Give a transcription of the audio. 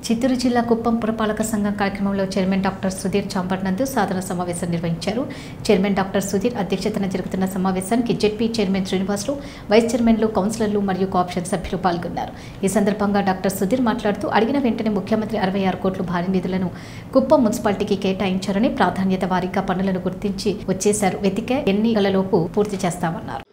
చిత్తూరు జిల్లా కుప్పం పురపాలక సంఘం కార్యక్రమంలో చైర్మన్ డాక్టర్ సుధీర్ చాంబర్ నందు సాధారణ సమావేశం నిర్వహించారు చైర్మన్ డాక్టర్ సుధీర్ అధ్యక్షతన జరుగుతున్న సమావేశానికి జెడ్పీ చైర్మన్ శ్రీనివాసులు వైస్ చైర్మన్లు కౌన్సిలర్లు మరియు కోఆప్షన్ సభ్యులు పాల్గొన్నారు ఈ సందర్భంగా డాక్టర్ సుధీర్ మాట్లాడుతూ అడిగిన వెంటనే ముఖ్యమంత్రి అరవై ఆరు కోట్ల భారీ నిధులను కుప్పం మున్సిపాలిటీకి కేటాయించారని ప్రాధాన్యత వారీగా పనులను గుర్తించి వచ్చేశారు వెతికే ఎన్నికలలోపు పూర్తి చేస్తామన్నారు